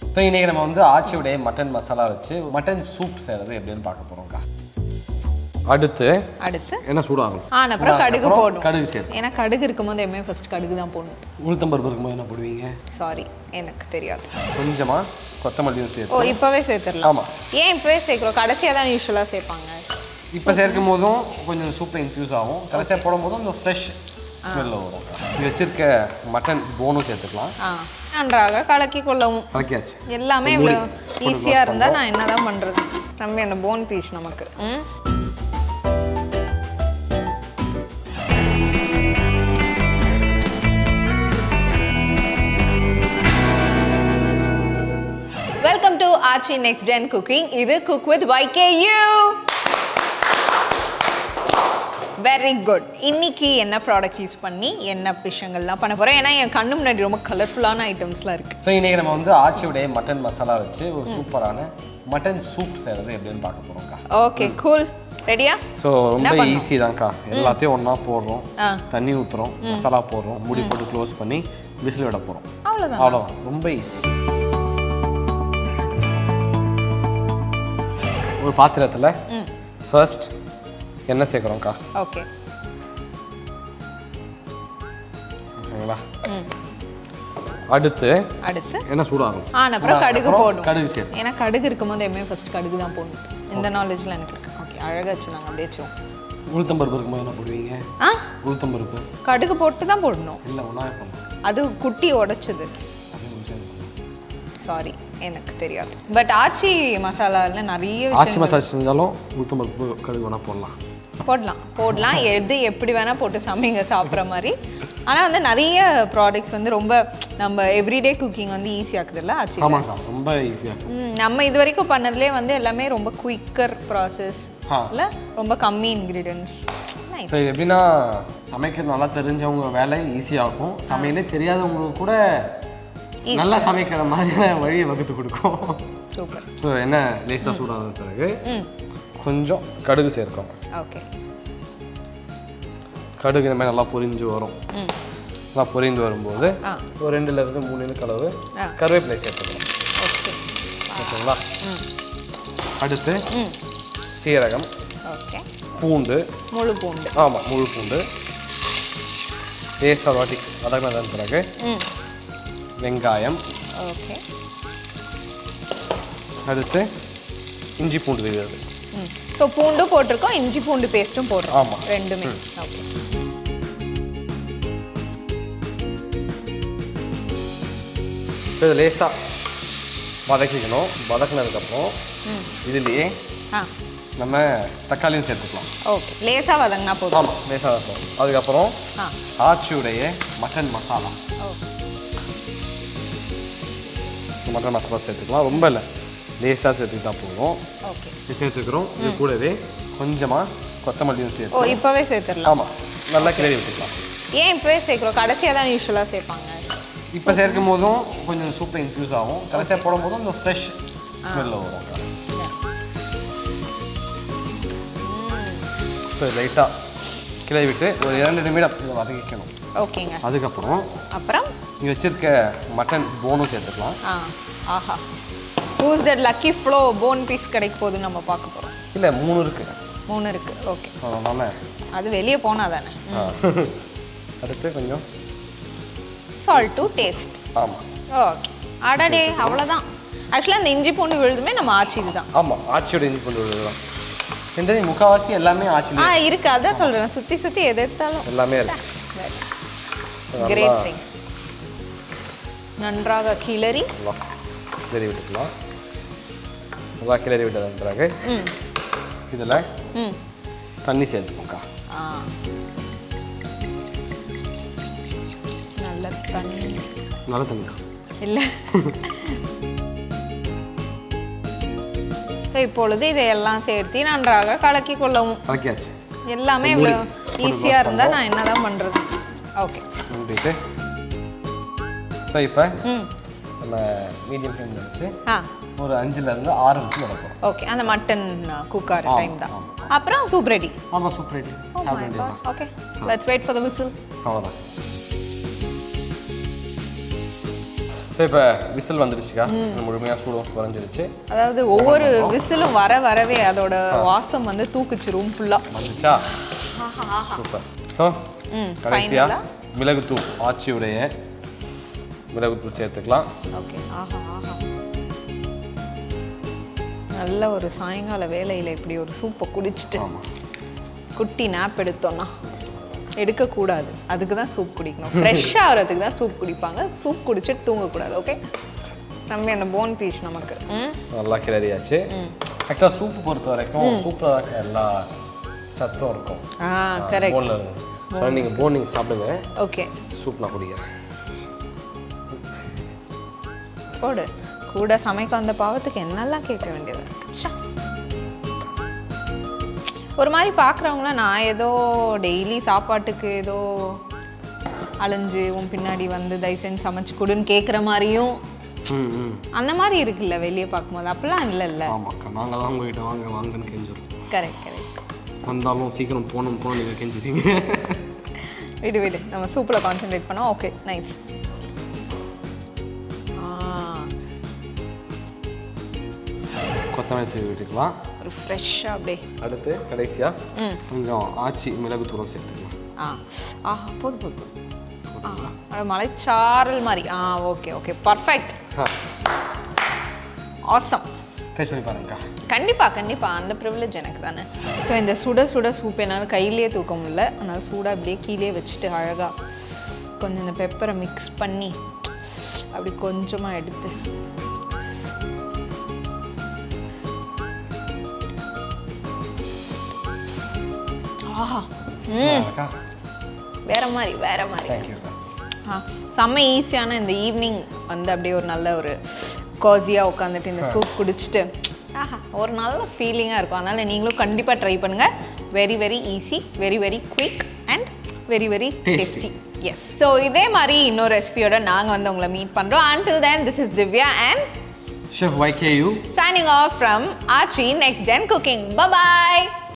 So இன்றைக்கி நம்ம வந்து ஆச்சியுடைய மட்டன் மசாலா வச்சு மட்டன் சூப் செய்கிறது எப்படின்னு பார்க்க போகிறோம்க்கா அடுத்து அடுத்து என்ன சூடாகும் ஆன அப்புறம் கடுகு அப்புறம் போடணும் கடுகு சேர்த்து ஏன்னா கடுகு இருக்கும்போது எப்பவுமே ஃபர்ஸ்ட் கடுகு தான் போடணும் உளுத்தம்பருப்பு இருக்கும்போது என்ன போடுவீங்க சாரி எனக்கு தெரியாது கொஞ்சமாக கொத்தமல்லியும் ஓ சேர்த்து இப்போவே சேர்த்துடலாம் ஆமாம் ஏன் இப்போவே சேர்க்குறோம் கடைசியாக தான் யூஸ்வலாக சேர்ப்பாங்க இப்போ சேர்க்கும் போதும் கொஞ்சம் சூப்பில் இன்ஃப்யூஸ் ஆகும் கடைசியாக போடும் போதும் அந்த ஃப்ரெஷ் ஸ்மெல்ல வரும் இங்கே வச்சிருக்க மட்டன் போனும் சேர்த்துக்கலாம் ஆ நன்றாக கலக்கி கொள்ளவும் கலக்கியாச்சு எல்லாமே மூடி இவ்வளோ போட்டு ஈஸியாக close இருந்தால் பண்றோம். நான் என்னதான் பண்ணுறது தம்பி அந்த போன் பீஸ் நமக்கு ம் welcome to Aachi next gen cooking இது cook with YKU very good இன்னைக்கு என்ன ப்ராடக்ட் யூஸ் பண்ணி என்ன விஷயங்கள்லாம் பண்ண போகிறோம் ஏன்னா என் கண்ணு முன்னாடி ரொம்ப கலர்ஃபுல்லான ஐட்டம்ஸ்லாம் இருக்குது ஸோ இன்றைக்கி நம்ம வந்து ஆச்சியுடைய மட்டன் மசாலா வச்சு ஒரு சூப்பரான மட்டன் சூப் செய்கிறது எப்படின்னு பார்க்க போகிறோம்க்கா ஓகே கூல் ரெடியா ஸோ ரொம்ப ஈஸி தான்க்கா எல்லாத்தையும் ஒன்றா போடுறோம் ஆ. தண்ணி ஊற்றுறோம் மசாலா போடுறோம் மூடி போட்டு க்ளோஸ் பண்ணி விசில் விட போகிறோம் அவ்வளோதான் அவ்வளோதான் ரொம்ப ஈஸி ஒரு பாத்திரத்தில் ஃபர்ஸ்ட் எண்ணெய் சேர்க்குறோம்க்கா ஓகே ஓகேங்களா அடுத்து அடுத்து என்ன சூடாகும் ஆன அப்புறம் கடுகு அப்புறம் போடணும் கடுகு சேர்த்து ஏன்னா கடுகு இருக்கும்போது எப்பவுமே ஃபர்ஸ்ட் கடுகு தான் போடணும் இந்த நாலேஜ்ல எனக்கு இருக்கு ஓகே அழகா வச்சு நாங்கள் அப்படியே வச்சோம் உளுத்தம்பருப்பு இருக்கும்போது என்ன போடுவீங்க ஆ உளுத்தம்பருப்பு கடுகு போட்டு தான் போடணும் இல்லை ஒன்றாவே பண்ணலாம் அது குட்டி உடைச்சது அப்படியே கொஞ்சம் இது பண்ணலாம். சாரி எனக்கு தெரியாது பட் ஆச்சி மசாலால நிறைய ஆச்சி விஷயம் மசாலா செஞ்சாலும் உளுத்தம்பருப்பு கடுகு வேணால் போடலாம் போடலாம் போடலாம் எது எப்படி வேணா போட்டு சமைங்க சாப்பிட்ற மாதிரி ஆனா வந்து நிறைய ப்ராடக்ட்ஸ் வந்து ரொம்ப நம்ம எவ்ரிடே குக்கிங் வந்து ஈஸியாக்குதுல்ல ஆச்சி ஆமாக்கா ரொம்ப ஈஸியாக ம், நம்ம இது வரைக்கும் பண்ணதுலேயே வந்து எல்லாமே ரொம்ப குயிக்கர் ப்ராசஸ் ஆ. இல்ல ரொம்ப கம்மி இன்க்ரீடியன்ஸ் நைஸ் ஸோ இது எப்படின்னா சமைக்கிறது நல்லா தெரிஞ்சவங்க வேலை ஈஸியாகும் சமையலே தெரியாதவங்களுக்கு கூட நல்லா சமைக்கிற மாதிரியான வழியை வகுத்து கொடுக்கும் சூப்பர் ஸோ என்ன லேசாக சூடான பிறகு ம் கொஞ்சம் கடுகு சேர்க்கிறோம் ஓகே கடுகு இந்த மாதிரி நல்லா பொரிஞ்சு வரும் ம் நல்லா பொரிந்து வரும்போது ஆ ஒரு ரெண்டுல இருந்து மூணு இனுக்கு அளவு ஆ. கருவேப்பிலை சேர்த்துக்கலாம் ஓகே ஓகேங்களா ம் அடுத்து ம் சீரகம் ஓகே பூண்டு முழு பூண்டு ஆமாம் முழு பூண்டு லேசாக வாட்டி வதங்கினதன் பிறகு ம் வெங்காயம் ஓகே அடுத்து இஞ்சி பூண்டு விழுது ம் ஸோ பூண்டு போட்டிருக்கோம் இஞ்சி பூண்டு பேஸ்ட்டும் போடுறோம் ஆமா. ரெண்டுமே ஓகே இப்போ இது லேசாக வதக்கிக்கணும் வதக்குனதுக்கப்புறம் இதுலேயே ஆ நம்ம தக்காளியும் சேர்த்துக்கலாம் ஓகே லேசா வதங்கினா போதும் ஆமாம் லேசாக வதக்கணும் அதுக்கப்புறம் ஆ ஆச்சியுடைய மட்டன் மசாலா ஓ மட்டன் மசாலா சேர்த்துக்கலாம் ரொம்ப இல்லை லேசாக சேர்த்துக்கிட்டா போதும் ஓகே இது சேர்த்துக்கிறோம் இது கூடவே கொஞ்சமாக கொத்தமல்லியும் ஓ சேர்த்து இப்போவே சேர்த்துடலாம் ஆமாம் நல்லா கிளறி விட்டுக்கலாம் ஏன் இப்போவே சேர்க்குறோம் கடைசியாக தான் யூஸ்வலாக சேர்ப்பாங்க இப்போ சேர்க்கும் போதும் கொஞ்சம் சூப்பர் இன்ஃப்யூஸ் ஆகும் கடைசியாக போடும் போதும் அந்த ஃப்ரெஷ் ஸ்மெல்ல வரும் ஸோ லைட்டாக கிளறி விட்டு ஒரு இரண்டு நிமிடம் இதை வதக்கிக்கணும் ஓகேங்க அதுக்கப்புறம் அப்புறம் இங்கே வச்சிருக்க மட்டன் போனும் சேர்த்துக்கலாம் ஆ ஆஹா who's that lucky fellow bone piece கிடைக்க போகுதுன்னு நம்ம பார்க்க போகிறோம் இல்லை மூணு இருக்குது மூணு இருக்கு ஓகே அதனால அது வெளியே போனால் தானே ஆ. அடுத்து கொஞ்சம் சால்ட் டு டேஸ்ட் ஆமாம் ஓகே அடடே அவ்வளோதான் ஆக்சுவலாக அந்த இஞ்சி பூண்டு விழுதுமே நம்ம ஆச்சி இதுதான் ஆமாம் ஆச்சியோட இஞ்சி பூண்டு விழுதுதான் இந்த முக்கால்வாசி எல்லாமே ஆ ஆச்சிலே இருக்கு அதான் சொல்கிறேன் சுற்றி சுற்றி எது எடுத்தாலும் எல்லாமே இருக்கு கிரேட் திங் நன்றாக கிளறி நல்லா கிளறி விட்டுக்கலாம் நல்லா கிளறி விட்டதன் பிறகு ம் இதில் ம் தண்ணி சேர்த்துக்கோக்கா ஆ நல்ல தண்ணி நல்ல தண்ணி இல்லை இப்பொழுது இதையெல்லாம் சேர்த்து நன்றாக கலக்கி கொள்ளவும் கலக்கியாச்சு எல்லாமே மூடி இவ்வளோ போட்டு ஈஸியாக close இருந்தால் நான் என்னதான் பண்ணுறது ஓகே மூடிட்டு ஸோ இப்போ ம் நம்ம மீடியம் ஃப்ளேமில் வச்சு ஆ ஒரு அஞ்சுலேருந்து ஆறு விசில் வளர்ப்போம் ஓகே அந்த மட்டன் குக்கார் ஆமா, டைம் தான் ஆமா. அப்புறம் சூப் ரெடி ஆமாம் சூப்பர் ரெடி சாப்பிட வேண்டியது okay let's wait for the whistle அவ்வளோதான் ஸோ இப்போ விசில் வந்துடுச்சுக்கா முழுமையாக சூடும் குறைஞ்சிருச்சு அதாவது ஒவ்வொரு விசிலும் வர வரவே அதோட வாசம் வந்து தூக்குச்சு ரூம் ஃபுல்லாக வந்துச்சா சூப்பர் ஸோ ம் கடைசியாக மிளகுத்தூள் ஆச்சியுடைய மிளகுத்தூள் சேர்த்துக்கலாம் ஓகே ஆஹா ஆஹா நல்ல ஒரு சாயங்கால வேலையில் இப்படி ஒரு சூப்பை குடிச்சிட்டு ஆமாம் குட்டி நாப் எடுத்தோம்னா எடுக்கக்கூடாது அதுக்கு தான் சூப் குடிக்கணும் ஃப்ரெஷ்ஷாக ஆகிறதுக்கு தான் சூப் குடிப்பாங்க சூப் குடிச்சிட்டு தூங்கக்கூடாது ஓகே தம்பி அந்த போன் பீஸ் நமக்கு ம் நல்லா கிளறியாச்சு ஆக்சுவலாக சூப்பு பொறுத்த வரைக்கும் சூப்பில் இருக்க எல்லா சத்தும் இருக்கும் ஆ கரெக்ட் போனில் ஸோ நீங்கள் போன் நீங்கள் சாப்பிடுங்க ஓகே சூப் நான் குடிக்கிறேன் போடு கூட சமைக்க வந்த பாவத்துக்கு என்னெல்லாம் கேட்க வேண்டியது இருக்கு. ச்சே. ஒரு மாதிரி பார்க்குறவங்களாம் நான் ஏதோ டெய்லி சாப்பாட்டுக்கு ஏதோ அலைஞ்சு உன் பின்னாடி வந்து தயவு செஞ்சு சமைச்சு கொடுன்னு கேட்குற மாதிரியும் ம் ம் அந்த மாதிரி இருக்குல்ல வெளியே பார்க்கும்போது அப்படிலாம் இல்லைல்ல ஆமாக்கா நாங்கள் தான் உங்ககிட்ட வாங்க வாங்கன்னு கெஞ்சிரும் கரெக்ட் கரெக்ட் வந்தாலும் சீக்கிரம் போகணும் போகணும் நீங்கள் கெஞ்சிட்டீங்க விடு விடு நம்ம சூப்பில் கான்சென்ட்ரேட் பண்ணோம் ஓகே நைஸ் கொத்தமல்லி தூவி விட்டுக்கலாம் ஒரு ஃப்ரெஷ்ஷாக அப்படியே அடுத்து கடைசியாக ம் கொஞ்சம் ஆச்சி மிளகுத்தூரம் சேர்த்துக்கலாம் ஆ ஆஹா போதும் போதும் ஆ அது மலைச்சாரல் மாதிரி ஆ ஓகே ஓகே பர்ஃபெக்ட் ஆ ஆசம் டேஸ்ட் பண்ணி பாருங்கக்கா கண்டிப்பாக கண்டிப்பாக அந்த ப்ரிவிலேஜ் எனக்கு தானே ஸோ இந்த சுட சுட சூப் என்னால் கையிலேயே தூக்க முடியல அதனால் சூடாக அப்படியே கீழே வச்சுட்டு அழகாக கொஞ்சம் இந்த பெப்பரை மிக்ஸ் பண்ணி அப்படி கொஞ்சமாக எடுத்து ஆஹா ம் அக்கா வேற மாதிரி வேற மாதிரி தேங்க்யூக்கா ஆ செம்ம ஈஸியான இந்த ஈவினிங் வந்து அப்படியே ஒரு நல்ல ஒரு காசியாக உட்காந்துட்டு இந்த சூப் குடிச்சிட்டு ஆஹா ஒரு நல்ல ஃபீலிங்காக இருக்கும் அதனால் நீங்களும் கண்டிப்பாக ட்ரை பண்ணுங்கள் very very easy very very quick and very very Tasty. Tasty yes so இதே மாதிரி இன்னொரு ரெசிபியோட நாங்கள் வந்து உங்களை மீட் பண்ணுறோம் until then this is Divya and chef ஒய்கேயூ signing off from Aachi next gen cooking bye bye